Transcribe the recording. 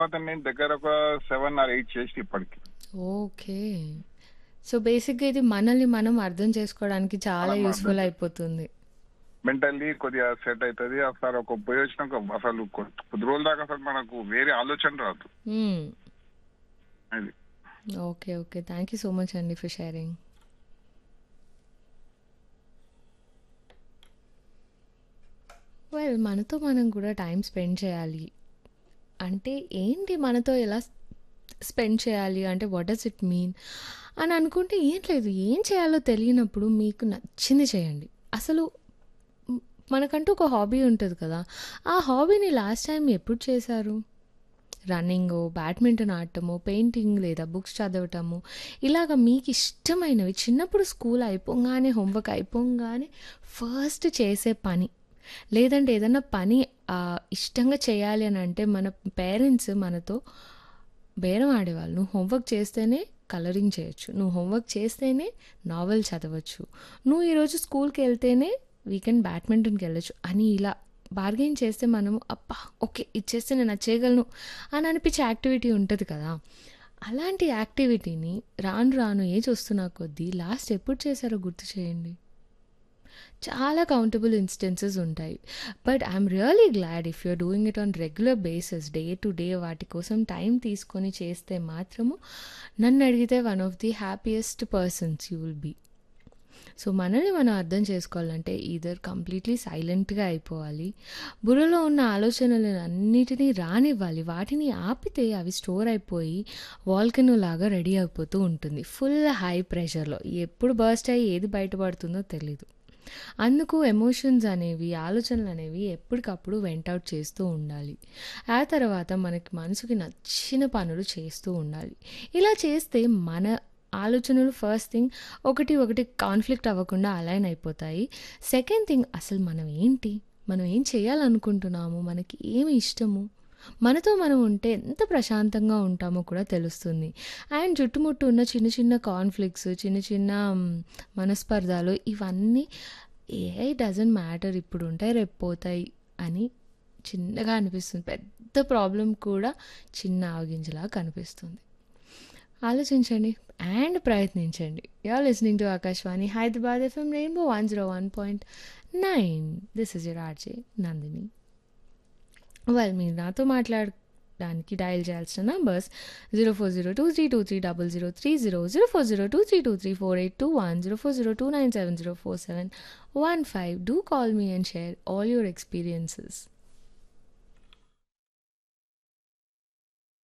తర్వాత నేను దగ్గర ఒక సెవెన్ ఆర్ ఎయిట్ చేసి ఇప్పటికి ఓకే సో బేసిక్గా ఇది మనల్ని మనం అర్థం చేసుకోవడానికి చాలా మనం యూస్ఫుల్ అర్థం అయిపోతుంది మెంటల్లీ కొద్దిగా సెట్ అవుతుంది అసలు ఒక పోయి వచ్చినాక అసలు కొ- కొద్ది రోజుల దాకా అసలు మనకు వేరే ఆలోచన రాదు మ్మ్. అది okay okay thank you so much అండి ఫర్ షేరింగ్ వెల్ మనతో మనం కూడా టైం స్పెండ్ చేయాలి అంటే ఏంటి మనతో ఎలా స్పెండ్ చేయాలి అంటే వాట్ డస్ ఇట్ మీన్ అని అనుకుంటే ఏం లేదు ఏం చేయాలో తెలియనప్పుడు మీకు నచ్చింది చేయండి అసలు మ్, మనకంటూ ఒక హాబీ ఉంటుంది కదా ఆ హాబీని లాస్ట్ టైం ఎప్పుడు చేశారు రన్నింగ్ బ్యాడ్మింటన్ ఆడటము పెయింటింగ్ లేదా బుక్స్ చదవటము ఇలాగ మీకు ఇష్టమైనవి చిన్నప్పుడు స్కూల్ అయిపోగానే హోంవర్క్ అయిపోగానే ఫస్ట్ చేసే పని లేదంటే ఏదైనా పని ఆ, ఇష్టంగా చేయాలి అని అంటే మన పేరెంట్స్ మనతో బేరం ఆడేవాళ్ళు నువ్వు హోంవర్క్ చేస్తేనే కలరింగ్ చేయొచ్చు నువ్వు హోంవర్క్ చేస్తేనే నావెల్ చదవచ్చు నువ్వు ఈరోజు స్కూల్కి వెళ్తేనే వీకెండ్ బ్యాడ్మింటన్కి వెళ్ళొచ్చు అని ఇలా బార్గెన్ చేస్తే మనము అబ్బా ఓకే ఇచ్చేస్తే నేను అది చేయగలను అని అనిపించే యాక్టివిటీ ఉంటుంది కదా అలాంటి యాక్టివిటీని రాను రాను ఏజ్ వస్తున్నా కొద్దీ లాస్ట్ ఎప్పుడు చేశారో గుర్తు చేయండి చాలా కౌంటబుల్ ఇన్స్టెన్సెస్ ఉంటాయి but I'm really glad if you're doing it on regular basis day to day వాటి కోసం టైం తీసుకొని చేస్తే మాత్రము నన్ను అడిగితే one of the happiest persons you will be so మనల్ని మనం అర్థం చేసుకోవాలంటే ఈధర్ కంప్లీట్లీ సైలెంట్గా అయిపోవాలి బుర్రలో ఉన్న ఆలోచనలను అన్నిటినీ రానివ్వాలి వాటిని ఆపితే అవి స్టోర్ అయిపోయి వాల్కనో లాగా రెడీ అయిపోతూ ఉంటుంది ఫుల్ హై ప్రెషర్లో ఎప్పుడు బర్స్ట్ అయ్యి ఏది బయటపడుతుందో తెలీదు అందుకు ఎమోషన్స్ అనేవి ఆలోచనలు అనేవి ఎప్పటికప్పుడు వెంట్ అవుట్ చేస్తూ ఉండాలి ఆ తర్వాత మనకి మనసుకి నచ్చిన పనులు చేస్తూ ఉండాలి ఇలా చేస్తే మన ఆలోచనలు ఫస్ట్ థింగ్ ఒకటి ఒకటి కాన్ఫ్లిక్ట్ అవ్వకుండా అలైన్ అయిపోతాయి సెకండ్ థింగ్ అసలు మనం ఏంటి మనం ఏం చేయాలనుకుంటున్నాము మనకి ఏమి ఇష్టము మనతో మనం ఉంటే ఎంత ప్రశాంతంగా ఉంటామో కూడా తెలుస్తుంది అండ్ చుట్టుముట్టు ఉన్న చిన్న చిన్న కాన్ఫ్లిక్ట్స్ చిన్న చిన్న మ్, మనస్పర్ధాలు ఇవన్నీ ఏ డజంట్ మ్యాటర్ ఇప్పుడు ఉంటాయి రేపు పోతాయి అని చిన్నగా అనిపిస్తుంది పెద్ద ప్రాబ్లం కూడా చిన్న ఆవగింజలా కనిపిస్తుంది ఆలోచించండి అండ్ ప్రయత్నించండి you're listening to Akashvani Hyderabad FM rainbow one zero one point nine this is your RJ Nandini well మీరు నాతో మాట్లాడడానికి డయల్ చేయాల్సిన numbers zero four zero two three two three double zero three zero zero four zero two three two three four eight two one zero four zero two nine seven zero four seven one five do call me and share all your experiences